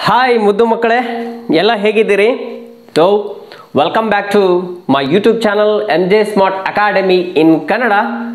hi ಮುದ್ದು ಮಕ್ಕಳೇ ಎಲ್ಲ ಹೇಗಿದ್ದೀರಿ so welcome back to my YouTube channel M J Smart Academy in Kannada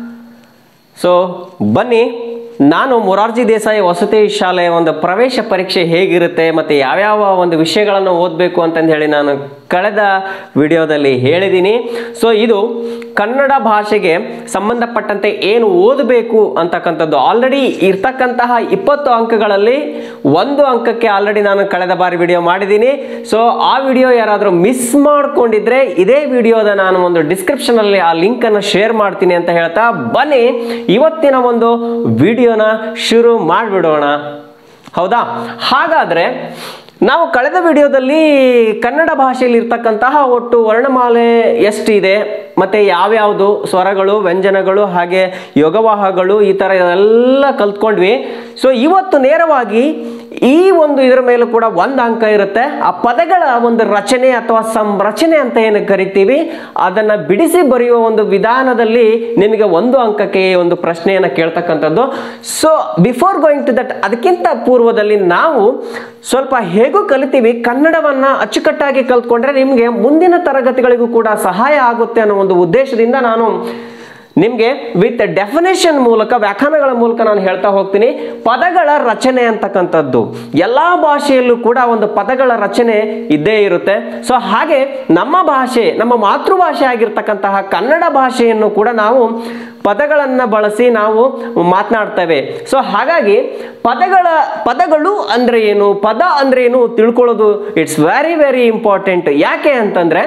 so ಬನ್ನಿ ನಾನು ಮೊರಾರ್ಜಿ ದೇಸಾಯಿ ವಸತಿ ಶಾಲೆಯ ಒಂದು ಪ್ರವೇಶ ಪರೀಕ್ಷೆ ಹೇಗಿರುತ್ತೆ ಮತ್ತು ಯಾವ್ಯಾವ ಒಂದು ವಿಷಯಗಳನ್ನು ಓದಬೇಕು ಅಂತಂದು ಹೇಳಿ ನಾನು ಕಳೆದ ವಿಡಿಯೋದಲ್ಲಿ ಹೇಳಿದ್ದೀನಿ ಸೊ ಇದು ಕನ್ನಡ ಭಾಷೆಗೆ ಸಂಬಂಧಪಟ್ಟಂತೆ ಏನು ಓದಬೇಕು ಅಂತಕ್ಕಂಥದ್ದು ಆಲ್ರೆಡಿ ಇರ್ತಕ್ಕಂತಹ ಇಪ್ಪತ್ತು ಅಂಕಗಳಲ್ಲಿ ಒಂದು ಅಂಕಕ್ಕೆ ಆಲ್ರೆಡಿ ನಾನು ಕಳೆದ ಬಾರಿ ವಿಡಿಯೋ ಮಾಡಿದ್ದೀನಿ ಸೊ ಆ ವಿಡಿಯೋ ಯಾರಾದರೂ ಮಿಸ್ ಮಾಡ್ಕೊಂಡಿದ್ರೆ ಇದೇ ವಿಡಿಯೋದ ನಾನು ಒಂದು ಡಿಸ್ಕ್ರಿಪ್ಷನಲ್ಲಿ ಆ ಲಿಂಕನ್ನು ಶೇರ್ ಮಾಡ್ತೀನಿ ಅಂತ ಹೇಳ್ತಾ ಬನ್ನಿ ಇವತ್ತಿನ ಒಂದು ವಿಡಿಯೋನ ಶುರು ಮಾಡಿಬಿಡೋಣ ಹೌದಾ ಹಾಗಾದ್ರೆ ನಾವು ಕಳೆದ ವಿಡಿಯೋದಲ್ಲಿ ಕನ್ನಡ ಭಾಷೆಯಲ್ಲಿ ಇರ್ತಕ್ಕಂತಹ ಒಟ್ಟು ವರ್ಣಮಾಲೆ ಎಷ್ಟಿದೆ ಮತ್ತೆ ಯಾವ್ಯಾವುದು ಸ್ವರಗಳು ವ್ಯಂಜನಗಳು ಹಾಗೆ ಯೋಗವಾಹಗಳು ಈ ಥರ ಎಲ್ಲ ಕಲ್ತ್ಕೊಂಡ್ವಿ ಸೊ ಇವತ್ತು ನೇರವಾಗಿ ಈ ಒಂದು ಇದರ ಮೇಲೂ ಕೂಡ ಒಂದು ಅಂಕ ಇರುತ್ತೆ ಆ ಪದಗಳ ಒಂದು ರಚನೆ ಅಥವಾ ಸಂರಚನೆ ಅಂತ ಏನು ಕರಿತೀವಿ ಅದನ್ನ ಬಿಡಿಸಿ ಬರೆಯುವ ಒಂದು ವಿಧಾನದಲ್ಲಿ ನಿಮಗೆ ಒಂದು ಅಂಕಕ್ಕೆ ಈ ಒಂದು ಪ್ರಶ್ನೆಯನ್ನು ಕೇಳ್ತಕ್ಕಂಥದ್ದು so before going to that ಅದಕ್ಕಿಂತ ಪೂರ್ವದಲ್ಲಿ ನಾವು ಸ್ವಲ್ಪ ಹೇಗೂ ಕಲಿತೀವಿ ಕನ್ನಡವನ್ನ ಅಚ್ಚುಕಟ್ಟಾಗಿ ಕಲ್ತ್ಕೊಂಡ್ರೆ ನಿಮಗೆ ಮುಂದಿನ ತರಗತಿಗಳಿಗೂ ಕೂಡ ಸಹಾಯ ಆಗುತ್ತೆ ಅನ್ನೋ ಒಂದು ಉದ್ದೇಶದಿಂದ ನಾನು ನಿಮಗೆ ವಿತ್ ಡೆಫಿನೇಷನ್ ಮೂಲಕ ವ್ಯಾಖ್ಯಾನಗಳ ಮೂಲಕ ನಾನು ಹೇಳ್ತಾ ಹೋಗ್ತೀನಿ ಪದಗಳ ರಚನೆ ಅಂತಕ್ಕಂಥದ್ದು ಎಲ್ಲ ಭಾಷೆಯಲ್ಲೂ ಕೂಡ ಒಂದು ಪದಗಳ ರಚನೆ ಇದ್ದೇ ಇರುತ್ತೆ ಸೊ ಹಾಗೆ ನಮ್ಮ ಭಾಷೆ ನಮ್ಮ ಮಾತೃಭಾಷೆ ಆಗಿರ್ತಕ್ಕಂತಹ ಕನ್ನಡ ಭಾಷೆಯನ್ನು ಕೂಡ ನಾವು ಪದಗಳನ್ನು ಬಳಸಿ ನಾವು ಮಾತನಾಡ್ತೇವೆ ಸೊ ಹಾಗಾಗಿ ಪದಗಳ ಪದಗಳು ಅಂದ್ರೆ ಏನು ಪದ ಅಂದ್ರೆ ಏನು ತಿಳ್ಕೊಳ್ಳೋದು ಇಟ್ಸ್ ವೆರಿ ವೆರಿ ಇಂಪಾರ್ಟೆಂಟ್ ಯಾಕೆ ಅಂತಂದ್ರೆ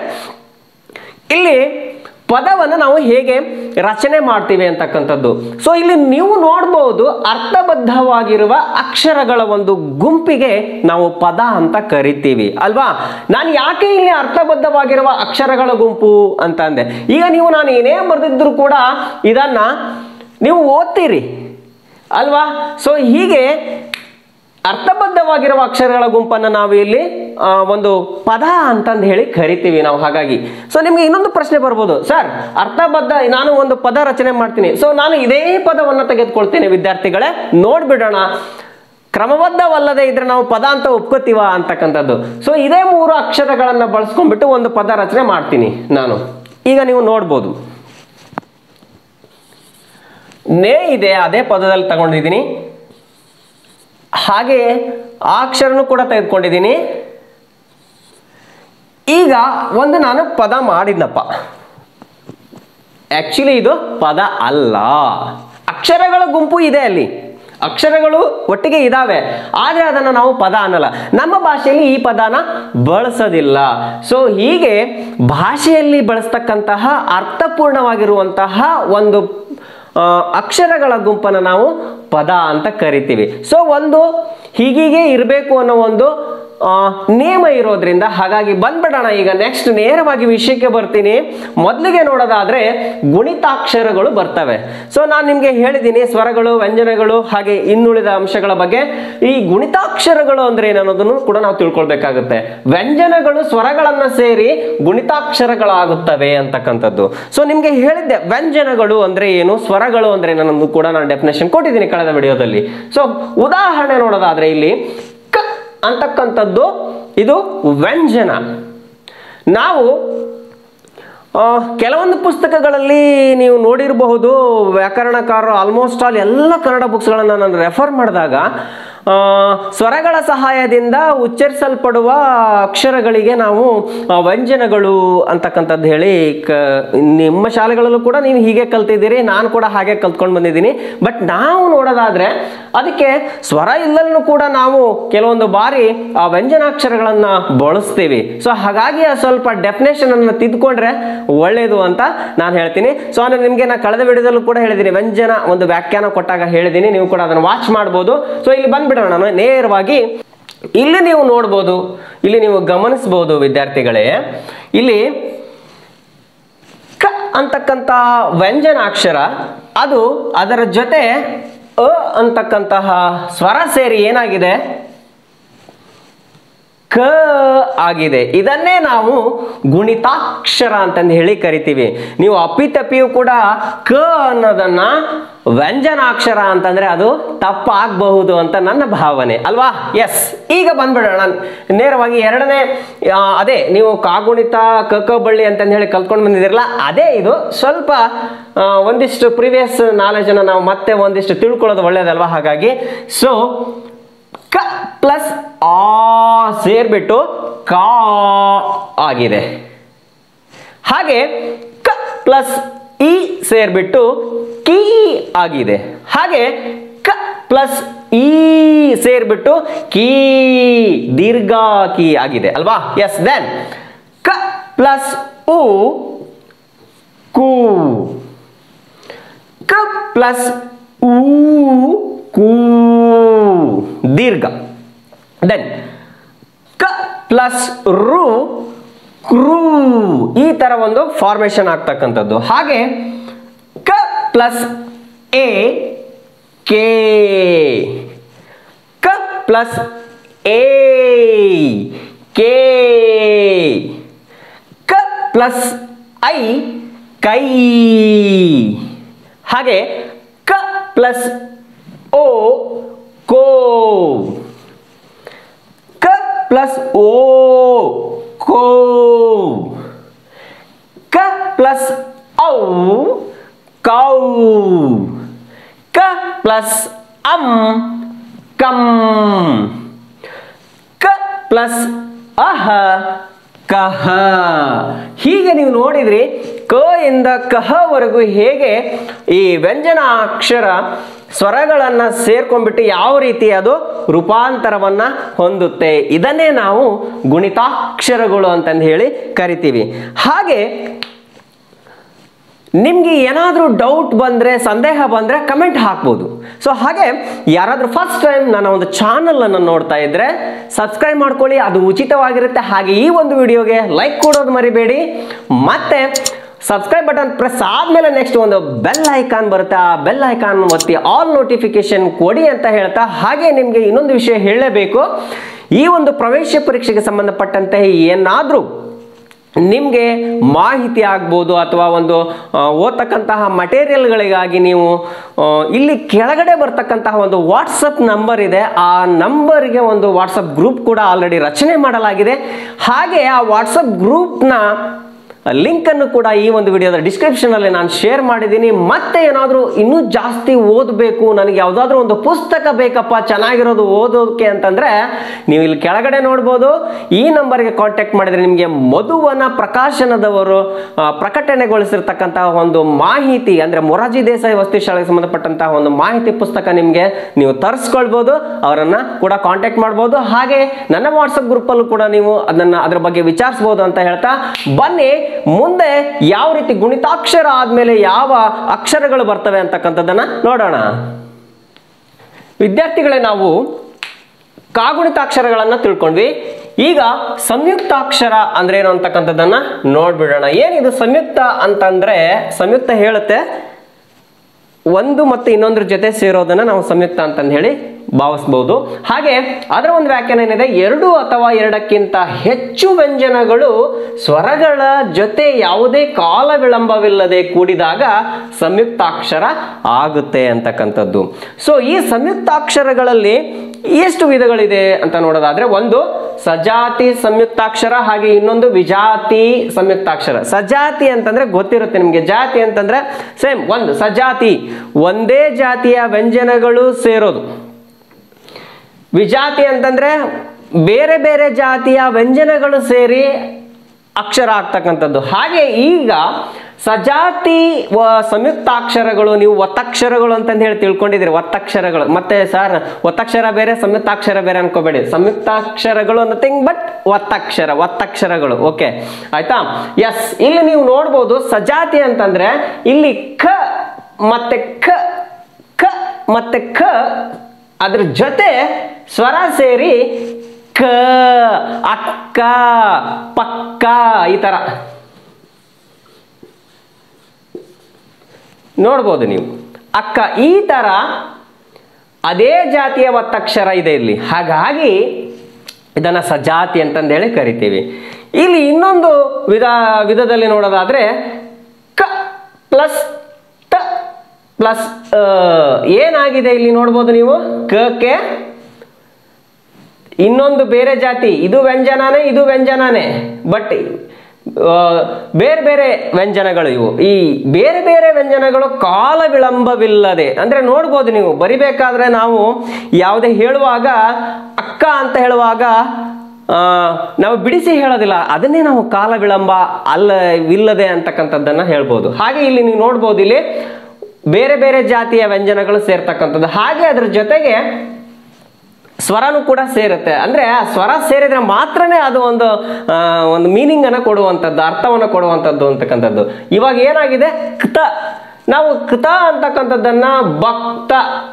ಇಲ್ಲಿ ಪದವನ್ನು ನಾವು ಹೇಗೆ ರಚನೆ ಮಾಡ್ತೀವಿ ಅಂತಕ್ಕಂಥದ್ದು ಸೊ ಇಲ್ಲಿ ನೀವು ನೋಡ್ಬೋದು ಅರ್ಥಬದ್ಧವಾಗಿರುವ ಅಕ್ಷರಗಳ ಒಂದು ಗುಂಪಿಗೆ ನಾವು ಪದ ಅಂತ ಕರಿತೀವಿ ಅಲ್ವಾ ನಾನು ಯಾಕೆ ಇಲ್ಲಿ ಅರ್ಥಬದ್ಧವಾಗಿರುವ ಅಕ್ಷರಗಳ ಗುಂಪು ಅಂತ ಅಂದೆ ಈಗ ನೀವು ನಾನು ಏನೇ ಬರೆದಿದ್ರು ಕೂಡ ಇದನ್ನ ನೀವು ಓದ್ತೀರಿ ಅಲ್ವಾ ಸೊ ಹೀಗೆ ಅರ್ಥಬದ್ಧವಾಗಿರುವ ಅಕ್ಷರಗಳ ಗುಂಪನ್ನು ನಾವು ಇಲ್ಲಿ ಆ, ಒಂದು ಪದ ಅಂತಂದು ಹೇಳಿ ಕರಿತೀವಿ ನಾವು ಹಾಗಾಗಿ ಸೊ ನಿಮ್ಗೆ ಇನ್ನೊಂದು ಪ್ರಶ್ನೆ ಬರ್ಬೋದು ಸರ್ ಅರ್ಥಬದ್ಧ ನಾನು ಒಂದು ಪದ ರಚನೆ ಮಾಡ್ತೀನಿ ಸೊ ನಾನು ಇದೇ ಪದವನ್ನು ತೆಗೆದುಕೊಳ್ತೀನಿ ವಿದ್ಯಾರ್ಥಿಗಳೇ ನೋಡ್ಬಿಡೋಣ ಕ್ರಮಬದ್ಧವಲ್ಲದೆ ಇದ್ರೆ ನಾವು ಪದ ಅಂತ ಒಪ್ಕೋತೀವ ಅಂತಕ್ಕಂಥದ್ದು ಸೊ ಇದೇ ಮೂರು ಅಕ್ಷರಗಳನ್ನು ಬಳಸ್ಕೊಂಡ್ಬಿಟ್ಟು ಒಂದು ಪದ ರಚನೆ ಮಾಡ್ತೀನಿ ನಾನು ಈಗ ನೀವು ನೋಡ್ಬೋದು ನೇ ಇದೆ ಅದೇ ಪದದಲ್ಲಿ ತಗೊಂಡಿದ್ದೀನಿ ಹಾಗೆ ಆ ಅಕ್ಷರನೂ ಕೂಡ ತೆಗೆದುಕೊಂಡಿದ್ದೀನಿ ಈಗ ಒಂದು ನಾನು ಪದ ಮಾಡಿದ್ನಪ್ಪ ಆಕ್ಚುಲಿ ಇದು ಪದ ಅಲ್ಲ ಅಕ್ಷರಗಳ ಗುಂಪು ಇದೆ ಅಲ್ಲಿ ಅಕ್ಷರಗಳು ಒಟ್ಟಿಗೆ ಇದಾವೆ ಆದರೆ ಅದನ್ನು ನಾವು ಪದ ಅನ್ನಲ್ಲ ನಮ್ಮ ಭಾಷೆಯಲ್ಲಿ ಈ ಪದನ ಬಳಸೋದಿಲ್ಲ ಸೊ ಹೀಗೆ ಭಾಷೆಯಲ್ಲಿ ಬಳಸ್ತಕ್ಕಂತಹ ಅರ್ಥಪೂರ್ಣವಾಗಿರುವಂತಹ ಒಂದು ಆ, ಅಕ್ಷರಗಳ ಗುಂಪನ್ನು ನಾವು ಪದ ಅಂತ ಕರಿತೀವಿ ಸೊ ಒಂದು ಹೀಗೀಗೆ ಇರಬೇಕು ಅನ್ನೋ ಒಂದು ಆ, ನಿಯಮ ಇರೋದ್ರಿಂದ ಹಾಗಾಗಿ ಬಂದ್ಬಿಡೋಣ ಈಗ ನೆಕ್ಸ್ಟ್ ನೇರವಾಗಿ ವಿಷಯಕ್ಕೆ ಬರ್ತೀನಿ ಮೊದಲಿಗೆ ನೋಡೋದಾದ್ರೆ ಗುಣಿತಾಕ್ಷರಗಳು ಬರ್ತವೆ ಸೊ ನಾನು ನಿಮಗೆ ಹೇಳಿದ್ದೀನಿ ಸ್ವರಗಳು ವ್ಯಂಜನಗಳು ಹಾಗೆ ಇನ್ನುಳಿದ ಅಂಶಗಳ ಬಗ್ಗೆ ಈ ಗುಣಿತಾಕ್ಷರಗಳು ಅಂದ್ರೆ ಏನನ್ನೋದನ್ನು ಕೂಡ ನಾವು ತಿಳ್ಕೊಳ್ಬೇಕಾಗುತ್ತೆ ವ್ಯಂಜನಗಳು ಸ್ವರಗಳನ್ನ ಸೇರಿ ಗುಣಿತಾಕ್ಷರಗಳಾಗುತ್ತವೆ ಅಂತಕ್ಕಂಥದ್ದು ಸೊ ನಿಮಗೆ ಹೇಳಿದ್ದೆ ವ್ಯಂಜನಗಳು ಅಂದ್ರೆ ಏನು ಸ್ವರಗಳು ಅಂದ್ರೆ ಏನನ್ನೋದು ಕೂಡ ನಾನು ಡೆಫಿನೇಷನ್ ಕೊಟ್ಟಿದ್ದೀನಿ ಕಳೆದ ವಿಡಿಯೋದಲ್ಲಿ ಸೊ ಉದಾಹರಣೆ ನೋಡೋದಾದ್ರೆ ಇಲ್ಲಿ ಕ ಅಂತಕ್ಕಂಥದ್ದು ಇದು ವ್ಯಂಜನ ನಾವು ಆ, ಕೆಲವೊಂದು ಪುಸ್ತಕಗಳಲ್ಲಿ ನೀವು ನೋಡಿರಬಹುದು ವ್ಯಾಕರಣಕಾರರು ಆಲ್ಮೋಸ್ಟ್ ಆಲ್ ಎಲ್ಲ ಕನ್ನಡ ಬುಕ್ಸ್ಗಳನ್ನು ನಾನು ರೆಫರ್ ಮಾಡಿದಾಗ ಆ, ಸ್ವರಗಳ ಸಹಾಯದಿಂದ ಉಚ್ಚರಿಸಲ್ಪಡುವ ಅಕ್ಷರಗಳಿಗೆ ನಾವು ಆ, ವ್ಯಂಜನಗಳು ಅಂತಕ್ಕಂಥದ್ದು ಹೇಳಿ ಕ ನಿಮ್ಮ ಶಾಲೆಗಳಲ್ಲೂ ಕೂಡ ನೀವು ಹೀಗೆ ಕಲ್ತಿದ್ದೀರಿ ನಾನು ಕೂಡ ಹಾಗೆ ಕಲ್ತ್ಕೊಂಡು ಬಂದಿದ್ದೀನಿ ಬಟ್ ನಾವು ನೋಡೋದಾದ್ರೆ ಅದಕ್ಕೆ ಸ್ವರ ಇಲ್ಲಲ್ಲೂ ಕೂಡ ನಾವು ಕೆಲವೊಂದು ಬಾರಿ ಆ ವ್ಯಂಜನಾಕ್ಷರಗಳನ್ನು ಬಳಸ್ತೀವಿ ಸೊ ಹಾಗಾಗಿ ಆ ಸ್ವಲ್ಪ ಡೆಫಿನೇಷನ್ ಅನ್ನು ತಿದ್ದುಕೊಂಡ್ರೆ ಒಳ್ಳೇದು ಅಂತ ನಾನು ಹೇಳ್ತೀನಿ ಸೊ ಅಂದ್ರೆ ನಿಮಗೆ ನಾನು ಕಳೆದ ವಿಡಿಯೋದಲ್ಲೂ ಕೂಡ ಹೇಳಿದ್ದೀನಿ ವ್ಯಂಜನ ಒಂದು ವ್ಯಾಖ್ಯಾನ ಕೊಟ್ಟಾಗ ಹೇಳಿದ್ದೀನಿ ನೀವು ಕೂಡ ಅದನ್ನು ವಾಚ್ ಮಾಡ್ಬೋದು ಸೊ ಇಲ್ಲಿ ಬಂದ್ಬಿಡೋಣ ನಾನು ನೇರವಾಗಿ ಇಲ್ಲಿ ನೀವು ನೋಡ್ಬೋದು ಇಲ್ಲಿ ನೀವು ಗಮನಿಸ್ಬೋದು ವಿದ್ಯಾರ್ಥಿಗಳೇ ಇಲ್ಲಿ ಕ ಅಂತಕ್ಕಂತಹ ವ್ಯಂಜನಾಕ್ಷರ ಅದು ಅದರ ಜೊತೆ ಅ ಅಂತಕ್ಕಂತಹ ಸ್ವರ ಸೇರಿ ಏನಾಗಿದೆ ಕ ಆಗಿದೆ ಇದನ್ನೇ ನಾವು ಗುಣಿತಾಕ್ಷರ ಅಂತಂದು ಹೇಳಿ ಕರಿತೀವಿ ನೀವು ಅಪ್ಪಿತಪ್ಪಿಯೂ ಕೂಡ ಕ ಅನ್ನೋದನ್ನ ವ್ಯಂಜನಾಕ್ಷರ ಅಂತಂದ್ರೆ ಅದು ತಪ್ಪಾಗಬಹುದು ಅಂತ ನನ್ನ ಭಾವನೆ ಅಲ್ವಾ ಎಸ್ ಈಗ ಬಂದ್ಬಿಡೋಣ ನೇರವಾಗಿ ಎರಡನೇ ಆ, ಅದೇ ನೀವು ಕಾಗುಣಿತ ಕಕ ಬಳ್ಳಿ ಅಂತ ಹೇಳಿ ಕಲ್ತ್ಕೊಂಡು ಬಂದಿದ್ದೀರಲ್ಲ ಅದೇ ಇದು ಸ್ವಲ್ಪ ಆ, ಒಂದಿಷ್ಟು ಪ್ರಿವಿಯಸ್ ನಾಲೆಜನ್ನು ನಾವು ಮತ್ತೆ ಒಂದಿಷ್ಟು ತಿಳ್ಕೊಳ್ಳೋದು ಒಳ್ಳೇದಲ್ವಾ ಹಾಗಾಗಿ ಸೊ ಕ ಪ್ಲಸ್ ಆ ಸೇರ್ಬಿಟ್ಟು ಕಾ ಆಗಿದೆ ಹಾಗೆ ಕ ಪ್ಲಸ್ ಇ ಸೇರ್ಬಿಟ್ಟು ಕೀ ಆಗಿದೆ ಹಾಗೆ ಕ ಪ್ಲಸ್ ಈ ಸೇರ್ಬಿಟ್ಟು ಕೀ ದೀರ್ಘ ಕೀ ಆಗಿದೆ ಅಲ್ವಾ ಎಸ್ ದೆನ್ ಕ ಪ್ಲಸ್ ಉ ಕು ಕ ಪ್ಲಸ್ ಊ ಕು ದೀರ್ಘ ದೆನ್ ಕ ಪ್ಲಸ್ ರು ಕ್ರೂ ಈ ತರ ಒಂದು ಫಾರ್ಮೇಶನ್ ಆಗ್ತಕ್ಕಂಥದ್ದು ಹಾಗೆ ಕ ಪ್ಲಸ್ ಎ ಕೆ ಕ ಪ್ಲಸ್ ಎ ಕೆ ಕ ಪ್ಲಸ್ ಐ ಕೈ ಹಾಗೆ ಕ ಪ್ಲಸ್ ಓ ಕೋ ಕ ಪ್ಲಸ್ ಓ ಕೋ ಕ ಪ್ಲಸ್ ಔ ಕೌ ಕ ಪ್ಲಸ್ ಅಂ ಕಂ ಕ ಪ್ಲಸ್ ಅಹ ಕಹ ಹೀಗೆ ನೀವು ನೋಡಿದ್ರಿ ಕ ಇಂದ ಕಹವರೆಗೂ ಹೇಗೆ ಈ ವ್ಯಂಜನ ಅಕ್ಷರ ಸ್ವರಗಳನ್ನ ಸೇರ್ಕೊಂಡ್ಬಿಟ್ಟು ಯಾವ ರೀತಿ ಅದು ರೂಪಾಂತರವನ್ನ ಹೊಂದುತ್ತೆ ಇದನ್ನೇ ನಾವು ಗುಣಿತಾಕ್ಷರಗಳು ಅಂತಂದು ಹೇಳಿ ಕರಿತೀವಿ ಹಾಗೆ ನಿಮ್ಗೆ ಏನಾದರೂ ಡೌಟ್ ಬಂದರೆ ಸಂದೇಹ ಬಂದರೆ ಕಮೆಂಟ್ ಹಾಕ್ಬೋದು ಸೊ ಹಾಗೆ ಯಾರಾದರೂ ಫಸ್ಟ್ ಟೈಮ್ ನನ್ನ ಒಂದು ಚಾನಲನ್ನು ನೋಡ್ತಾ ಇದ್ದರೆ ಸಬ್ಸ್ಕ್ರೈಬ್ ಮಾಡ್ಕೊಳ್ಳಿ ಅದು ಉಚಿತವಾಗಿರುತ್ತೆ ಹಾಗೆ ಈ ಒಂದು ವಿಡಿಯೋಗೆ ಲೈಕ್ ಕೊಡೋದು ಮರಿಬೇಡಿ ಮತ್ತೆ ಸಬ್ಸ್ಕ್ರೈಬ್ ಬಟನ್ ಪ್ರೆಸ್ ಆದಮೇಲೆ ನೆಕ್ಸ್ಟ್ ಒಂದು ಬೆಲ್ ಐಕಾನ್ ಬರುತ್ತೆ ಆ ಬೆಲ್ ಐಕಾನ್ ಒತ್ತಿ ಆಲ್ ನೋಟಿಫಿಕೇಶನ್ ಕೊಡಿ ಅಂತ ಹೇಳ್ತಾ ಹಾಗೆ ನಿಮಗೆ ಇನ್ನೊಂದು ವಿಷಯ ಹೇಳಲೇಬೇಕು ಈ ಒಂದು ಪ್ರವೇಶ ಪರೀಕ್ಷೆಗೆ ಸಂಬಂಧಪಟ್ಟಂತೆ ಏನಾದರೂ ನಿಮಗೆ ಮಾಹಿತಿ ಆಗ್ಬೋದು ಅಥವಾ ಒಂದು ಆ, ಓದ್ತಕ್ಕಂತಹ ಮಟೀರಿಯಲ್ಗಳಿಗಾಗಿ ನೀವು ಆ, ಇಲ್ಲಿ ಕೆಳಗಡೆ ಬರ್ತಕ್ಕಂತಹ ಒಂದು ವಾಟ್ಸಪ್ ನಂಬರ್ ಇದೆ ಆ ನಂಬರ್ಗೆ ಒಂದು ವಾಟ್ಸಪ್ ಗ್ರೂಪ್ ಕೂಡ ಆಲ್ರೆಡಿ ರಚನೆ ಮಾಡಲಾಗಿದೆ ಹಾಗೆ ಆ ವಾಟ್ಸಪ್ ಗ್ರೂಪ್ನ ಲಿಂಕನ್ನು ಕೂಡ ಈ ಒಂದು ವಿಡಿಯೋದ ಡಿಸ್ಕ್ರಿಪ್ಷನಲ್ಲಿ ನಾನು ಶೇರ್ ಮಾಡಿದ್ದೀನಿ ಮತ್ತೆ ಏನಾದರೂ ಇನ್ನೂ ಜಾಸ್ತಿ ಓದಬೇಕು ನನಗೆ ಯಾವುದಾದ್ರೂ ಒಂದು ಪುಸ್ತಕ ಬೇಕಪ್ಪ ಚೆನ್ನಾಗಿರೋದು ಓದೋದಕ್ಕೆ ಅಂತಂದರೆ ನೀವು ಇಲ್ಲಿ ಕೆಳಗಡೆ ನೋಡ್ಬೋದು ಈ ನಂಬರ್ಗೆ ಕಾಂಟ್ಯಾಕ್ಟ್ ಮಾಡಿದರೆ ನಿಮಗೆ ಮಧುವನ ಪ್ರಕಾಶನದವರು ಆ, ಪ್ರಕಟಣೆಗೊಳಿಸಿರ್ತಕ್ಕಂತಹ ಒಂದು ಮಾಹಿತಿ ಅಂದರೆ ಮೊರಾರ್ಜಿ ದೇಸಾಯಿ ವಸತಿ ಶಾಲೆಗೆ ಸಂಬಂಧಪಟ್ಟಂತಹ ಒಂದು ಮಾಹಿತಿ ಪುಸ್ತಕ ನಿಮಗೆ ನೀವು ತರಿಸ್ಕೊಳ್ಬೋದು ಅವರನ್ನು ಕೂಡ ಕಾಂಟ್ಯಾಕ್ಟ್ ಮಾಡ್ಬೋದು ಹಾಗೆ ನನ್ನ ವಾಟ್ಸಪ್ ಗ್ರೂಪಲ್ಲೂ ಕೂಡ ನೀವು ಅದನ್ನು ಅದರ ಬಗ್ಗೆ ವಿಚಾರಿಸ್ಬೋದು ಅಂತ ಹೇಳ್ತಾ ಬನ್ನಿ ಮುಂದೆ ಯಾವ ರೀತಿ ಗುಣಿತಾಕ್ಷರ ಆದಮೇಲೆ ಯಾವ ಅಕ್ಷರಗಳು ಬರ್ತವೆ ಅಂತಕ್ಕಂಥದ್ದನ್ನ ನೋಡೋಣ ವಿದ್ಯಾರ್ಥಿಗಳೇ ನಾವು ಕಾಗುಣಿತಾಕ್ಷರಗಳನ್ನು ತಿಳ್ಕೊಂಡ್ವಿ ಈಗ ಸಂಯುಕ್ತಾಕ್ಷರ ಅಂದ್ರೆ ಏನು ಅಂತಕ್ಕಂಥದ್ದನ್ನ ನೋಡ್ಬಿಡೋಣ ಏನಿದು ಸಂಯುಕ್ತ ಅಂತಂದ್ರೆ ಸಂಯುಕ್ತ ಹೇಳುತ್ತೆ ಒಂದು ಮತ್ತು ಇನ್ನೊಂದ್ರ ಜೊತೆ ಸೇರೋದನ್ನ ನಾವು ಸಂಯುಕ್ತ ಅಂತಂದು ಹೇಳಿ ಭಾವಿಸ್ಬೋದು ಹಾಗೆ ಅದರ ಒಂದು ವ್ಯಾಖ್ಯಾನ ಏನಿದೆ ಎರಡು ಅಥವಾ ಎರಡಕ್ಕಿಂತ ಹೆಚ್ಚು ವ್ಯಂಜನಗಳು ಸ್ವರಗಳ ಜೊತೆ ಯಾವುದೇ ಕಾಲ ವಿಳಂಬವಿಲ್ಲದೆ ಕೂಡಿದಾಗ ಸಂಯುಕ್ತಾಕ್ಷರ ಆಗುತ್ತೆ ಅಂತಕ್ಕಂಥದ್ದು ಸೊ ಈ ಸಂಯುಕ್ತಾಕ್ಷರಗಳಲ್ಲಿ ಎಷ್ಟು ವಿಧಗಳಿದೆ ಅಂತ ನೋಡೋದಾದ್ರೆ ಒಂದು ಸಜಾತಿ ಸಂಯುಕ್ತಾಕ್ಷರ ಹಾಗೆ ಇನ್ನೊಂದು ವಿಜಾತಿ ಸಂಯುಕ್ತಾಕ್ಷರ ಸಜಾತಿ ಅಂತಂದ್ರೆ ಗೊತ್ತಿರುತ್ತೆ ನಿಮಗೆ ಜಾತಿ ಅಂತಂದ್ರೆ ಸೇಮ್ ಒಂದು ಸಜಾತಿ ಒಂದೇ ಜಾತಿಯ ವ್ಯಂಜನಗಳು ಸೇರೋದು ವಿಜಾತಿ ಅಂತಂದ್ರೆ ಬೇರೆ ಬೇರೆ ಜಾತಿಯ ವ್ಯಂಜನಗಳು ಸೇರಿ ಅಕ್ಷರ ಆಗ್ತಕ್ಕಂಥದ್ದು ಹಾಗೆ ಈಗ ಸಜಾತಿ ವ ಸಂಯುಕ್ತಾಕ್ಷರಗಳು ನೀವು ಒತ್ತಕ್ಷರಗಳು ಅಂತಂದು ಹೇಳಿ ತಿಳ್ಕೊಂಡಿದ್ದೀರಿ ಒತ್ತಕ್ಷರಗಳು ಮತ್ತೆ ಸರ್ ಒತ್ತಕ್ಷರ ಬೇರೆ ಸಂಯುಕ್ತಾಕ್ಷರ ಬೇರೆ ಅನ್ಕೋಬೇಡಿ ಸಂಯುಕ್ತಾಕ್ಷರಗಳು ನಥಿಂಗ್ ಬಟ್ ಒತ್ತಕ್ಷರ ಒತ್ತಕ್ಷರಗಳು ಓಕೆ ಆಯ್ತಾ ಎಸ್ ಇಲ್ಲಿ ನೀವು ನೋಡ್ಬೋದು ಸಜಾತಿ ಅಂತಂದ್ರೆ ಇಲ್ಲಿ ಖ ಮತ್ತೆ ಖ ಖ ಮತ್ತೆ ಖ ಅದ್ರ ಜೊತೆ ಸ್ವರ ಸೇರಿ ಕ ಅಕ್ಕ ಪಕ್ಕ ಈ ತರ ನೋಡ್ಬೋದು ನೀವು ಅಕ್ಕ ಈ ತರ ಅದೇ ಜಾತಿಯ ಒತ್ತಕ್ಷರ ಇದೆ ಇಲ್ಲಿ ಹಾಗಾಗಿ ಇದನ್ನ ಸಜಾತಿ ಅಂತಂದೇಳಿ ಕರಿತೀವಿ ಇಲ್ಲಿ ಇನ್ನೊಂದು ವಿಧ ವಿಧದಲ್ಲಿ ನೋಡೋದಾದ್ರೆ ಕ ಪ್ಲಸ್ ಟ ಪ್ಲಸ್ ಏನಾಗಿದೆ ಇಲ್ಲಿ ನೋಡ್ಬೋದು ನೀವು ಕ ಕೆ ಇನ್ನೊಂದು ಬೇರೆ ಜಾತಿ ಇದು ವ್ಯಂಜನನೇ ಇದು ವ್ಯಂಜನನೇ ಬಟ್ ಬೇರೆ ಬೇರೆ ವ್ಯಂಜನಗಳು ಇವು ಈ ಬೇರೆ ಬೇರೆ ವ್ಯಂಜನಗಳು ಕಾಲ ವಿಳಂಬವಿಲ್ಲದೆ ಅಂದ್ರೆ ನೋಡ್ಬೋದು ನೀವು ಬರಿಬೇಕಾದ್ರೆ ನಾವು ಯಾವುದೇ ಹೇಳುವಾಗ ಅಕ್ಕ ಅಂತ ಹೇಳುವಾಗ ಆ, ನಾವು ಬಿಡಿಸಿ ಹೇಳೋದಿಲ್ಲ ಅದನ್ನೇ ನಾವು ಕಾಲ ವಿಳಂಬ ಅಲ್ಲ ವಿಲ್ಲದೆ ಅಂತಕ್ಕಂಥದ್ದನ್ನ ಹೇಳ್ಬೋದು ಹಾಗೆ ಇಲ್ಲಿ ನೀವು ನೋಡ್ಬೋದು ಇಲ್ಲಿ ಬೇರೆ ಬೇರೆ ಜಾತಿಯ ವ್ಯಂಜನಗಳು ಸೇರ್ತಕ್ಕಂಥದ್ದು ಹಾಗೆ ಅದ್ರ ಜೊತೆಗೆ ಸ್ವರನೂ ಕೂಡ ಸೇರುತ್ತೆ ಅಂದ್ರೆ ಆ ಸ್ವರ ಸೇರಿದ್ರೆ ಮಾತ್ರನೇ ಅದು ಒಂದು ಆ, ಒಂದು ಮೀನಿಂಗ್ ಅನ್ನ ಕೊಡುವಂಥದ್ದು ಅರ್ಥವನ್ನು ಕೊಡುವಂಥದ್ದು ಅಂತಕ್ಕಂಥದ್ದು ಇವಾಗ ಏನಾಗಿದೆ ಕೃತ ನಾವು ಕೃತ ಅಂತಕ್ಕಂಥದ್ದನ್ನ ಭಕ್ತ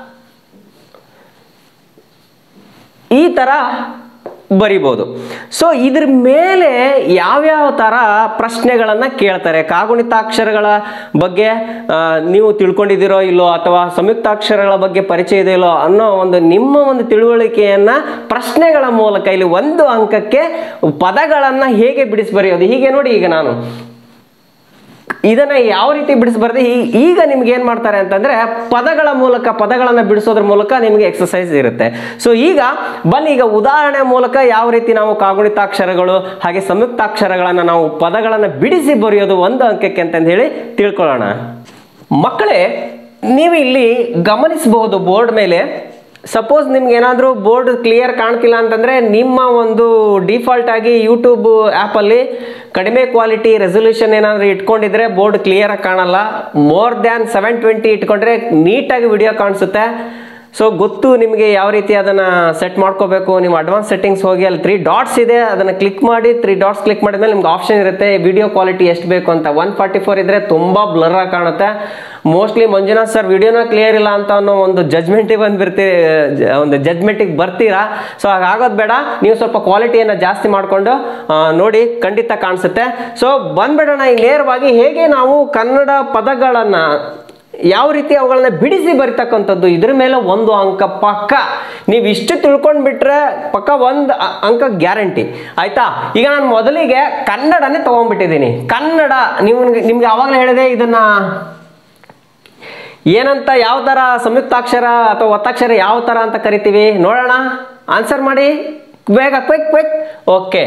ಈ ತರ ಬರಿಬೋದು ಸೊ ಇದ್ರ ಮೇಲೆ ಯಾವ್ಯಾವ ಥರ ಪ್ರಶ್ನೆಗಳನ್ನು ಕೇಳ್ತಾರೆ ಕಾಗುಣಿತಾಕ್ಷರಗಳ ಬಗ್ಗೆ ಆ, ನೀವು ತಿಳ್ಕೊಂಡಿದ್ದೀರೋ ಇಲ್ಲೋ ಅಥವಾ ಸಂಯುಕ್ತಾಕ್ಷರಗಳ ಬಗ್ಗೆ ಪರಿಚಯ ಇದೆಯೋ ಇಲ್ಲೋ ಅನ್ನೋ ಒಂದು ನಿಮ್ಮ ಒಂದು ತಿಳುವಳಿಕೆಯನ್ನ ಪ್ರಶ್ನೆಗಳ ಮೂಲಕ ಇಲ್ಲಿ ಒಂದು ಅಂಕಕ್ಕೆ ಪದಗಳನ್ನು ಹೇಗೆ ಬಿಡಿಸಿ ಬರೆಯೋದು ಹೀಗೆ ನೋಡಿ ಈಗ ನಾನು ಇದನ್ನ ಯಾವ ರೀತಿ ಬಿಡಿಸಬಾರ್ದು ಈಗ ನಿಮ್ಗೆ ಏನ್ ಮಾಡ್ತಾರೆ ಅಂತಂದ್ರೆ ಪದಗಳ ಮೂಲಕ ಪದಗಳನ್ನ ಬಿಡಿಸೋದ್ರ ಮೂಲಕ ನಿಮಗೆ ಎಕ್ಸಸೈಸ್ ಇರುತ್ತೆ ಸೊ ಈಗ ಬನ್ನಿ ಈಗ ಉದಾಹರಣೆ ಮೂಲಕ ಯಾವ ರೀತಿ ನಾವು ಕಾಗುಣಿತಾಕ್ಷರಗಳು ಹಾಗೆ ಸಂಯುಕ್ತಾಕ್ಷರಗಳನ್ನ ನಾವು ಪದಗಳನ್ನ ಬಿಡಿಸಿ ಬರೆಯೋದು ಒಂದು ಅಂಕಕ್ಕೆ ಅಂತಂದು ಹೇಳಿ ತಿಳ್ಕೊಳ್ಳೋಣ ಮಕ್ಕಳೇ ನೀವು ಇಲ್ಲಿ ಗಮನಿಸಬಹುದು ಬೋರ್ಡ್ ಮೇಲೆ ಸಪೋಸ್ ನಿಮ್ಗೆ ಏನಾದರೂ ಬೋರ್ಡ್ ಕ್ಲಿಯರ್ ಕಾಣ್ತಿಲ್ಲ ಅಂತಂದ್ರೆ ನಿಮ್ಮ ಒಂದು ಡಿಫಾಲ್ಟ್ ಆಗಿ ಯೂಟ್ಯೂಬ್ ಆ್ಯಪಲ್ಲಿ ಕಡಿಮೆ ಕ್ವಾಲಿಟಿ ರೆಸೊಲ್ಯೂಷನ್ ಏನಾದರೂ ಇಟ್ಕೊಂಡಿದ್ರೆ ಬೋರ್ಡ್ ಕ್ಲಿಯರ್ ಆಗಿ ಕಾಣಲ್ಲ ಮೋರ್ ದ್ಯಾನ್ ಸೆವೆನ್ ಟ್ವೆಂಟಿ ಇಟ್ಕೊಂಡ್ರೆ ನೀಟಾಗಿ ವಿಡಿಯೋ ಕಾಣಿಸುತ್ತೆ ಸೊ ಗೊತ್ತು ನಿಮಗೆ ಯಾವ ರೀತಿ ಅದನ್ನು ಸೆಟ್ ಮಾಡ್ಕೋಬೇಕು ನೀವು ಅಡ್ವಾನ್ಸ್ ಸೆಟ್ಟಿಂಗ್ಸ್ ಹೋಗಿ ಅಲ್ಲಿ ತ್ರೀ ಡಾಟ್ಸ್ ಇದೆ ಅದನ್ನು ಕ್ಲಿಕ್ ಮಾಡಿ ತ್ರೀ ಡಾಟ್ಸ್ ಕ್ಲಿಕ್ ಮಾಡಿದ್ಮೇಲೆ ನಿಮ್ಗೆ ಆಪ್ಷನ್ ಇರುತ್ತೆ ವಿಡಿಯೋ ಕ್ವಾಲಿಟಿ ಎಷ್ಟು ಬೇಕು ಅಂತ ಒನ್ ಫಾರ್ಟಿ ಫೋರ್ ಇದ್ರೆ ತುಂಬ ಬ್ಲರ್ ಆಗಿ ಕಾಣುತ್ತೆ ಮೋಸ್ಟ್ಲಿ ಮಂಜುನಾಥ್ ಸರ್ ವಿಡಿಯೋನ ಕ್ಲಿಯರ್ ಇಲ್ಲ ಅಂತ ಅನ್ನೋ ಒಂದು ಜಜ್ಮೆಂಟಿಗೆ ಬಂದ್ಬಿರ್ತಿ ಜ- ಒಂದು ಜಜ್ಮೆಂಟಿಗೆ ಬರ್ತೀರಾ ಸೊ ಹಾಗಾಗೋದು ಬೇಡ ನೀವು ಸ್ವಲ್ಪ ಕ್ವಾಲಿಟಿಯನ್ನು ಜಾಸ್ತಿ ಮಾಡಿಕೊಂಡು ನೋಡಿ ಖಂಡಿತ ಕಾಣಿಸುತ್ತೆ ಸೊ ಬಂದ್ಬಿಡೋಣ ಈ ನೇರವಾಗಿ ಹೇಗೆ ನಾವು ಕನ್ನಡ ಪದಗಳನ್ನು ಯಾವ ರೀತಿ ಅವುಗಳನ್ನ ಬಿಡಿಸಿ ಬರಿತಕ್ಕಂಥದ್ದು ಇದ್ರ ಮೇಲೆ ಒಂದು ಅಂಕ ಪಕ್ಕ ನೀವು ಇಷ್ಟು ತಿಳ್ಕೊಂಡ್ಬಿಟ್ರೆ ಪಕ್ಕ ಒಂದು ಅ- ಅಂಕ ಗ್ಯಾರಂಟಿ ಆಯ್ತಾ ಈಗ ನಾನು ಮೊದಲಿಗೆ ಕನ್ನಡನೇ ತಗೊಂಡ್ಬಿಟ್ಟಿದ್ದೀನಿ ಕನ್ನಡ ನೀವು ನಿಮ್ಗೆ ಅವಾಗಲೇ ಹೇಳಿದೆ ಇದನ್ನ ಏನಂತ ಯಾವ ಥರ ಸಂಯುಕ್ತಾಕ್ಷರ ಅಥವಾ ಒತ್ತಾಕ್ಷರ ಯಾವ ಥರ ಅಂತ ಕರಿತೀವಿ ನೋಡೋಣ ಆನ್ಸರ್ ಮಾಡಿ ಬೇಗ ಕ್ವಿಕ್ ಕ್ವಿಕ್ ಓಕೆ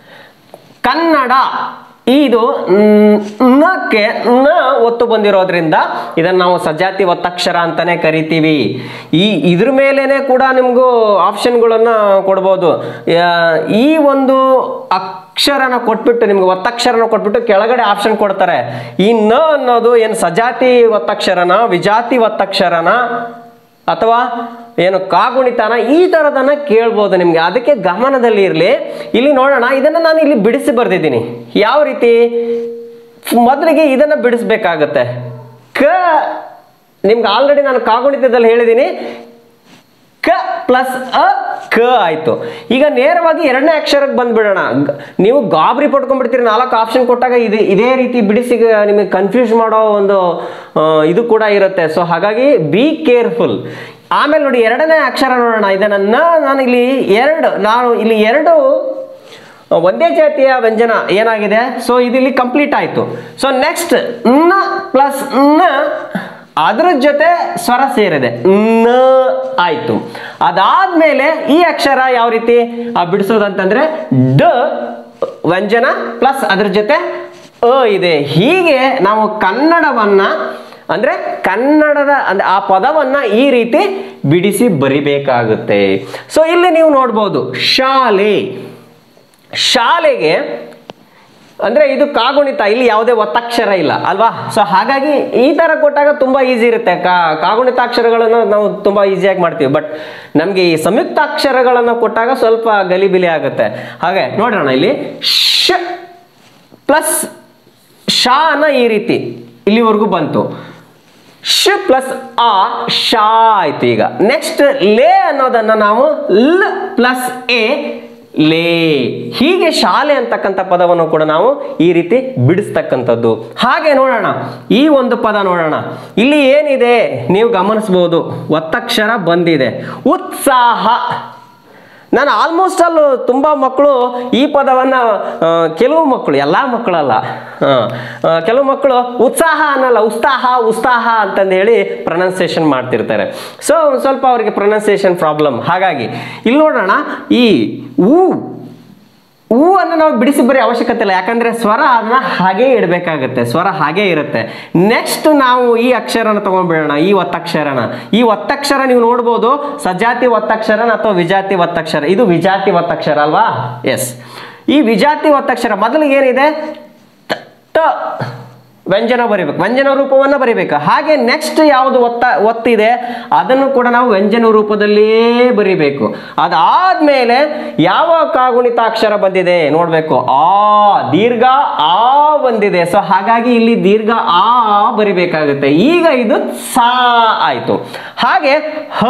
ಕನ್ನಡ ಇದು ನ್- ನಕ್ಕೆ ನ ಒತ್ತು ಬಂದಿರೋದ್ರಿಂದ ಇದನ್ನ ನಾವು ಸಜಾತಿ ಒತ್ತಕ್ಷರ ಅಂತಾನೆ ಕರಿತೀವಿ ಈ ಇದ್ರ ಮೇಲೇನೆ ಕೂಡ ನಿಮಗೂ ಆಪ್ಷನ್ಗಳನ್ನ ಕೊಡ್ಬೋದು ಯಾ- ಈ ಒಂದು ಅಕ್ಷರನ ಕೊಟ್ಬಿಟ್ಟು ನಿಮ್ಗೆ ಒತ್ತಕ್ಷರನ ಕೊಟ್ಬಿಟ್ಟು ಕೆಳಗಡೆ ಆಪ್ಷನ್ ಕೊಡ್ತಾರೆ ಈ ನ ಅನ್ನೋದು ಏನು ಸಜಾತಿ ಒತ್ತಕ್ಷರನ ವಿಜಾತಿ ಒತ್ತಕ್ಷರನ ಅಥವಾ ಏನು ಕಾಗುಣಿತನ ಈ ಥರದನ್ನ ಕೇಳ್ಬೋದು ನಿಮಗೆ ಅದಕ್ಕೆ ಗಮನದಲ್ಲಿ ಇರಲಿ ಇಲ್ಲಿ ನೋಡೋಣ ಇದನ್ನು ನಾನು ಇಲ್ಲಿ ಬಿಡಿಸಿ ಬರ್ದಿದ್ದೀನಿ ಯಾವ ರೀತಿ ಮೊದಲಿಗೆ ಇದನ್ನ ಬಿಡಿಸ್ಬೇಕಾಗತ್ತೆ ಕ ನಿಮ್ಗೆ ಆಲ್ರೆಡಿ ನಾನು ಕಾಗುಣಿತದಲ್ಲಿ ಹೇಳಿದ್ದೀನಿ ಕ ಪ್ಲಸ್ ಅ ಕ ಆಯ್ತು ಈಗ ನೇರವಾಗಿ ಎರಡನೇ ಅಕ್ಷರಕ್ಕೆ ಬಂದ್ಬಿಡೋಣ ಗ- ನೀವು ಗಾಬರಿ ಪಡ್ಕೊಂಡ್ಬಿಡ್ತೀರಿ ನಾಲ್ಕು ಆಪ್ಷನ್ ಕೊಟ್ಟಾಗ ಇದು ಇದೇ ರೀತಿ ಬಿಡಿಸಿ ಗ- ನಿಮಗೆ ಕನ್ಫ್ಯೂಸ್ ಮಾಡೋ ಒಂದು ಆ, ಇದು ಕೂಡ ಇರುತ್ತೆ ಸೊ ಹಾಗಾಗಿ ಬಿ ಕೇರ್ಫುಲ್ ಆಮೇಲೆ ನೋಡಿ ಎರಡನೇ ಅಕ್ಷರ ನೋಡೋಣ ಇದನ್ನ ನ- ನಾನು ಇಲ್ಲಿ ಎರಡು ನಾನು ಇಲ್ಲಿ ಎರಡು ಒಂದೇ ಜಾತಿಯ ವ್ಯಂಜನ ಏನಾಗಿದೆ ಸೊ ಇಲ್ಲಿ ಕಂಪ್ಲೀಟ್ ಆಯ್ತು ಸೊ ನೆಕ್ಸ್ಟ್ ನ ಪ್ಲಸ್ ನ ಅದ್ರ ಜೊತೆ ಸ್ವರ ಸೇರಿದೆ ನ ಆಯ್ತು ಅದಾದ್ಮೇಲೆ ಈ ಅಕ್ಷರ ಯಾವ ರೀತಿ ಆ, ಬಿಡಿಸೋದಂತಂದ್ರೆ ಡ ವ್ಯಂಜನ ಪ್ಲಸ್ ಅದ್ರ ಜೊತೆ ಅ ಇದೆ ಹೀಗೆ ನಾವು ಕನ್ನಡವನ್ನ ಅಂದ್ರೆ ಕನ್ನಡದ ಅಂದ್ರೆ ಆ ಪದವನ್ನ ಈ ರೀತಿ ಬಿಡಿಸಿ ಬರಿಬೇಕಾಗುತ್ತೆ ಸೊ ಇಲ್ಲಿ ನೀವು ನೋಡ್ಬೋದು ಶಾಲೆ ಶಾಲೆಗೆ ಅಂದ್ರೆ ಇದು ಕಾಗುಣಿತ ಇಲ್ಲಿ ಯಾವುದೇ ಒತ್ತಕ್ಷರ ಇಲ್ಲ ಅಲ್ವಾ ಸೊ ಹಾಗಾಗಿ ಈ ತರ ಕೊಟ್ಟಾಗ ತುಂಬಾ ಈಸಿ ಇರುತ್ತೆ ಕಾ ಕಾಗುಣಿತಾಕ್ಷರಗಳನ್ನು ನಾವು ತುಂಬಾ ಈಸಿಯಾಗಿ ಮಾಡ್ತೀವಿ ಬಟ್ ನಮಗೆ ಈ ಸಂಯುಕ್ತಾಕ್ಷರಗಳನ್ನು ಕೊಟ್ಟಾಗ ಸ್ವಲ್ಪ ಗಲಿಬಿಲಿ ಆಗುತ್ತೆ ಹಾಗೆ ನೋಡೋಣ ಇಲ್ಲಿ ಶ ಪ್ಲಸ್ ಶಾನ ಈ ರೀತಿ ಇಲ್ಲಿವರೆಗೂ ಬಂತು ಶ ಪ್ಲಸ್ ಆ ಶಾ ಆಯ್ತು ಈಗ ನೆಕ್ಸ್ಟ್ ಲೇ ಅನ್ನೋದನ್ನ ನಾವು ಲ್ ಪ್ಲಸ್ ಎ ಲೇ ಹೀಗೆ ಶಾಲೆ ಅಂತಕ್ಕಂಥ ಪದವನ್ನು ಕೂಡ ನಾವು ಈ ರೀತಿ ಬಿಡಿಸ್ತಕ್ಕಂಥದ್ದು ಹಾಗೆ ನೋಡೋಣ ಈ ಒಂದು ಪದ ನೋಡೋಣ ಇಲ್ಲಿ ಏನಿದೆ ನೀವು ಗಮನಿಸ್ಬೋದು ಒತ್ತಕ್ಷರ ಬಂದಿದೆ ಉತ್ಸಾಹ ನಾನು ಆಲ್ಮೋಸ್ಟ್ ಆಲ್ ತುಂಬ ಮಕ್ಕಳು ಈ ಪದವನ್ನು ಕೆಲವು ಮಕ್ಕಳು ಎಲ್ಲ ಮಕ್ಕಳಲ್ಲ ಆ, ಆ, ಕೆಲವು ಮಕ್ಕಳು ಉತ್ಸಾಹ ಅನ್ನಲ್ಲ ಉತ್ಸಾಹ ಉತ್ಸಾಹ ಅಂತಂದು ಹೇಳಿ ಪ್ರೊನೌನ್ಸಿಯೇಷನ್ ಮಾಡ್ತಿರ್ತಾರೆ ಸೊ ಸ್ವಲ್ಪ ಅವರಿಗೆ ಪ್ರೊನೌನ್ಸಿಯೇಷನ್ ಪ್ರಾಬ್ಲಮ್ ಹಾಗಾಗಿ ಇಲ್ಲಿ ನೋಡೋಣ ಈ ಊ ಹೂ ಅನ್ನು ನಾವು ಬಿಡಿಸಿ ಬರೀ ಅವಶ್ಯಕತೆ ಇಲ್ಲ ಯಾಕಂದ್ರೆ ಸ್ವರ ಅದನ್ನ ಹಾಗೇ ಇಡಬೇಕಾಗುತ್ತೆ ಸ್ವರ ಹಾಗೇ ಇರುತ್ತೆ ನೆಕ್ಸ್ಟ್ ನಾವು ಈ ಅಕ್ಷರನ ತಗೊಂಡ್ಬಿಡೋಣ ಈ ಒತ್ತಕ್ಷರನ ಈ ಒತ್ತಕ್ಷರ ನೀವು ನೋಡ್ಬೋದು ಸಜಾತಿ ಒತ್ತಕ್ಷರನ ಅಥವಾ ವಿಜಾತಿ ಒತ್ತಕ್ಷರ ಇದು ವಿಜಾತಿ ಒತ್ತಕ್ಷರ ಅಲ್ವಾ ಎಸ್ ಈ ವಿಜಾತಿ ಒತ್ತಕ್ಷರ ಮೊದಲಿಗೆ ಏನಿದೆ ತ- ತ ವ್ಯಂಜನ ಬರಿಬೇಕು ವ್ಯಂಜನ ರೂಪವನ್ನು ಬರಿಬೇಕು ಹಾಗೆ ನೆಕ್ಸ್ಟ್ ಯಾವುದು ಒತ್ತ ಒತ್ತಿದೆ ಅದನ್ನು ಕೂಡ ನಾವು ವ್ಯಂಜನ ರೂಪದಲ್ಲಿಯೇ ಬರಿಬೇಕು ಅದಾದ್ಮೇಲೆ ಯಾವ ಕಾಗುಣಿತಾಕ್ಷರ ಬಂದಿದೆ ನೋಡ್ಬೇಕು ಆ ದೀರ್ಘ ಆ ಬಂದಿದೆ ಸೊ ಹಾಗಾಗಿ ಇಲ್ಲಿ ದೀರ್ಘ ಆ ಬರಿಬೇಕಾಗುತ್ತೆ ಈಗ ಇದು ಸಾ ಆಯ್ತು ಹಾಗೆ ಹ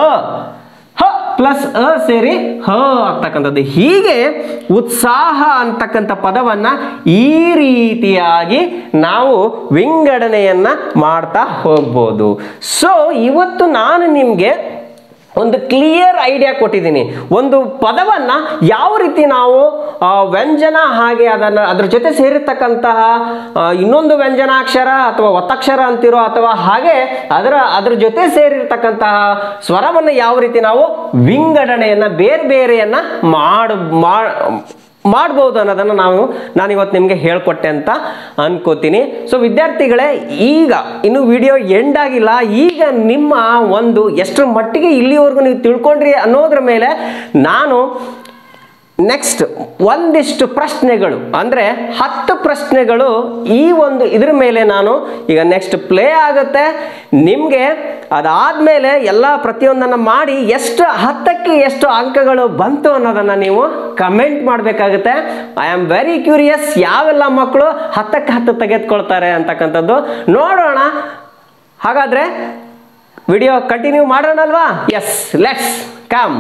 ಹ ಪ್ಲಸ್ ಅ ಸೇರಿ ಹ ಆಗ್ತಕ್ಕಂಥದ್ದು ಹೀಗೆ ಉತ್ಸಾಹ ಅಂತಕ್ಕಂಥ ಪದವನ್ನ ಈ ರೀತಿಯಾಗಿ ನಾವು ವಿಂಗಡಣೆಯನ್ನ ಮಾಡ್ತಾ ಹೋಗ್ಬೋದು ಸೊ ಇವತ್ತು ನಾನು ನಿಮಗೆ ಒಂದು ಕ್ಲಿಯರ್ ಐಡಿಯಾ ಕೊಟ್ಟಿದ್ದೀನಿ ಒಂದು ಪದವನ್ನ ಯಾವ ರೀತಿ ನಾವು ಆ, ವ್ಯಂಜನ ಹಾಗೆ ಅದನ್ನು ಅದ್ರ ಜೊತೆ ಸೇರಿರ್ತಕ್ಕಂತಹ ಆ, ಇನ್ನೊಂದು ವ್ಯಂಜನಾಕ್ಷರ ಅಥವಾ ಒತ್ತಕ್ಷರ ಅಂತಿರೋ ಅಥವಾ ಹಾಗೆ ಅದರ ಅದ್ರ ಜೊತೆ ಸೇರಿರ್ತಕ್ಕಂತಹ ಸ್ವರವನ್ನು ಯಾವ ರೀತಿ ನಾವು ವಿಂಗಡಣೆಯನ್ನ ಬೇರೆ ಬೇರೆಯನ್ನ ಮಾಡ ಮಾ- ಮಾಡ್ಬೋದು ಅನ್ನೋದನ್ನು ನಾವು ನಾನು ಇವತ್ತು ನಿಮಗೆ ಹೇಳ್ಕೊಟ್ಟೆ ಅಂತ ಅನ್ಕೋತೀನಿ ಸೊ ವಿದ್ಯಾರ್ಥಿಗಳೇ ಈಗ ಇನ್ನು ವಿಡಿಯೋ ಎಂಡ್ ಆಗಿಲ್ಲ ಈಗ ನಿಮ್ಮ ಒಂದು ಎಷ್ಟರ ಮಟ್ಟಿಗೆ ಇಲ್ಲಿವರೆಗೂ ನೀವು ತಿಳ್ಕೊಂಡ್ರಿ ಅನ್ನೋದ್ರ ಮೇಲೆ ನಾನು ನೆಕ್ಸ್ಟ್ ಒಂದಿಷ್ಟು ಪ್ರಶ್ನೆಗಳು ಅಂದರೆ ಹತ್ತು ಪ್ರಶ್ನೆಗಳು ಈ ಒಂದು ಇದ್ರ ಮೇಲೆ ನಾನು ಈಗ ನೆಕ್ಸ್ಟ್ ಪ್ಲೇ ಆಗುತ್ತೆ ನಿಮಗೆ ಅದಾದಮೇಲೆ ಎಲ್ಲ ಪ್ರತಿಯೊಂದನ್ನು ಮಾಡಿ ಎಷ್ಟು ಹತ್ತಕ್ಕೆ ಎಷ್ಟು ಅಂಕಗಳು ಬಂತು ಅನ್ನೋದನ್ನು ನೀವು ಕಮೆಂಟ್ ಮಾಡಬೇಕಾಗುತ್ತೆ ಐ ಆಮ್ ವೆರಿ ಕ್ಯೂರಿಯಸ್ ಯಾವೆಲ್ಲ ಮಕ್ಕಳು ಹತ್ತಕ್ಕೆ ಹತ್ತು ತೆಗೆದುಕೊಳ್ತಾರೆ ಅಂತಕ್ಕಂಥದ್ದು ನೋಡೋಣ ಹಾಗಾದರೆ ವಿಡಿಯೋ ಕಂಟಿನ್ಯೂ ಮಾಡೋಣಲ್ವಾ ಎಸ್ ಲೆಟ್ಸ್ ಕಮ್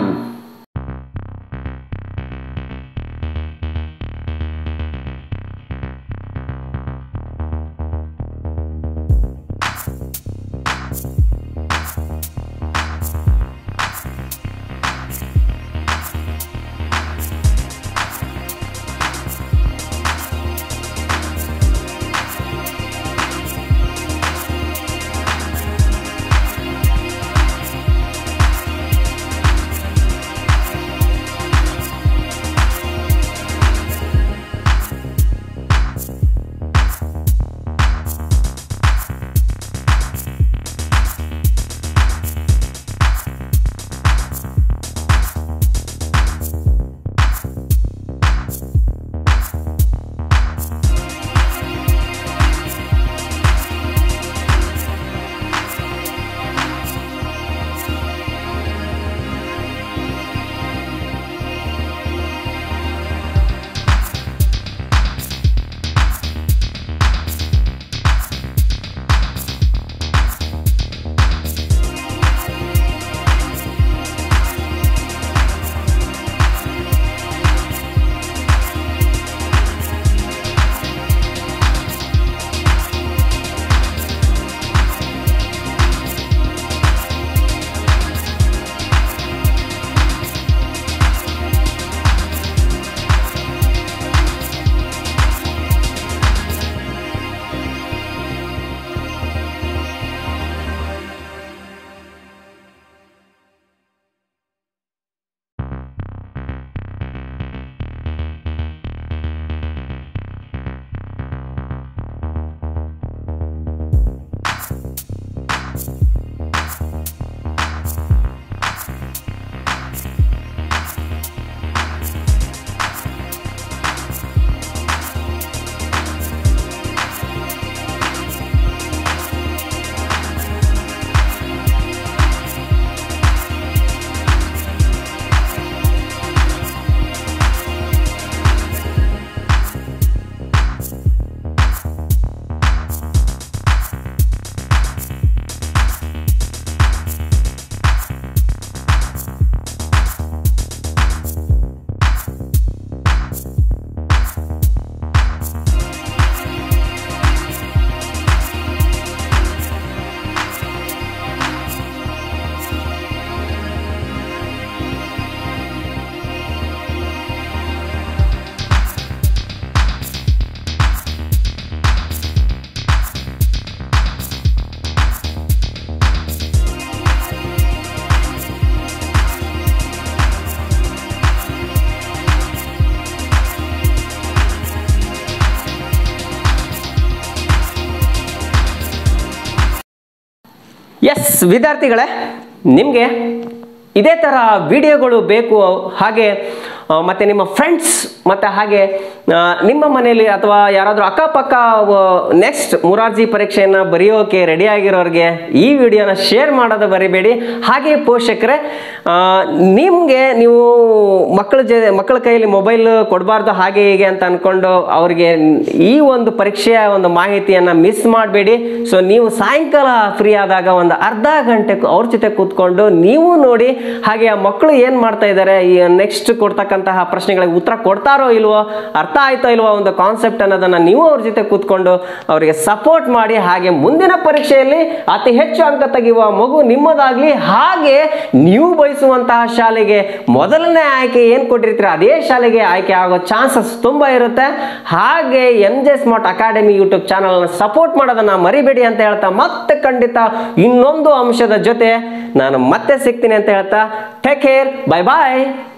ಎಸ್ ವಿದ್ಯಾರ್ಥಿಗಳೇ ನಿಮಗೆ ಇದೇ ಥರ ವಿಡಿಯೋಗಳು ಬೇಕು ಹಾಗೆ ಆ, ಮತ್ತೆ ನಿಮ್ಮ ಫ್ರೆಂಡ್ಸ್ ಮತ್ತು ಹಾಗೆ ಆ, ನಿಮ್ಮ ಮನೆಯಲ್ಲಿ ಅಥವಾ ಯಾರಾದರೂ ಅಕ್ಕಪಕ್ಕ ನೆಕ್ಸ್ಟ್ ಮುರಾರ್ಜಿ ಪರೀಕ್ಷೆಯನ್ನು ಬರೆಯೋಕೆ ರೆಡಿ ಆಗಿರೋರಿಗೆ ಈ ವಿಡಿಯೋನ ಶೇರ್ ಮಾಡೋದು ಬರಿಬೇಡಿ ಹಾಗೆ ಪೋಷಕರೇ ನಿಮಗೆ ನೀವು ಮಕ್ಕಳ ಜ ಮಕ್ಕಳ ಕೈಯಲ್ಲಿ ಮೊಬೈಲ್ ಕೊಡಬಾರ್ದು ಹಾಗೆ ಹೀಗೆ ಅಂತ ಅಂದ್ಕೊಂಡು ಅವರಿಗೆ ಈ ಒಂದು ಪರೀಕ್ಷೆಯ ಒಂದು ಮಾಹಿತಿಯನ್ನು ಮಿಸ್ ಮಾಡಬೇಡಿ ಸೊ ನೀವು ಸಾಯಂಕಾಲ ಫ್ರೀ ಆದಾಗ ಒಂದು ಅರ್ಧ ಗಂಟೆ ಅವ್ರ ಜೊತೆ ಕೂತ್ಕೊಂಡು ನೀವು ನೋಡಿ ಹಾಗೆ ಆ ಮಕ್ಕಳು ಏನು ಮಾಡ್ತಾ ಇದ್ದಾರೆ ಈ ನೆಕ್ಸ್ಟ್ ಕೊಡ್ತಕ್ಕಂತಹ ಪ್ರಶ್ನೆಗಳಿಗೆ ಉತ್ತರ ಕೊಡ್ತಾರೋ ಇಲ್ವೋ ಅರ್ಥ ಆಯ್ತೋ ಇಲ್ವೋ ಒಂದು ಕಾನ್ಸೆಪ್ಟ್ ಅನ್ನೋದನ್ನ ನೀವು ಅವ್ರ ಜೊತೆ ಕೂತ್ಕೊಂಡು ಅವರಿಗೆ ಸಪೋರ್ಟ್ ಮಾಡಿ ಹಾಗೆ ಮುಂದಿನ ಪರೀಕ್ಷೆಯಲ್ಲಿ ಅತಿ ಹೆಚ್ಚು ಅಂಕ ತೆಗೆಯುವ ಮಗು ನಿಮ್ಮದಾಗ್ಲಿ ಹಾಗೆ ನೀವು ಬಯಸುವಂತಹ ಶಾಲೆಗೆ ಮೊದಲನೇ ಆಯ್ಕೆ ಏನು ಕೊಟ್ಟಿರ್ತೀರ ಅದೇ ಶಾಲೆಗೆ ಆಯ್ಕೆ ಆಗೋ ಚಾನ್ಸಸ್ ತುಂಬ ಇರುತ್ತೆ ಹಾಗೆ M J Smart Academy YouTube ಚಾನಲ್ನ ಸಪೋರ್ಟ್ ಮಾಡೋದನ್ನ ಮರಿಬೇಡಿ ಅಂತ ಹೇಳ್ತಾ ಮತ್ತೆ ಖಂಡಿತ ಇನ್ನೊಂದು ಅಂಶದ ಜೊತೆ ನಾನು ಮತ್ತೆ ಸಿಗ್ತೀನಿ ಅಂತ ಹೇಳ್ತಾ ಟೇಕ್ ಕೇರ್ ಬೈ ಬಾಯ್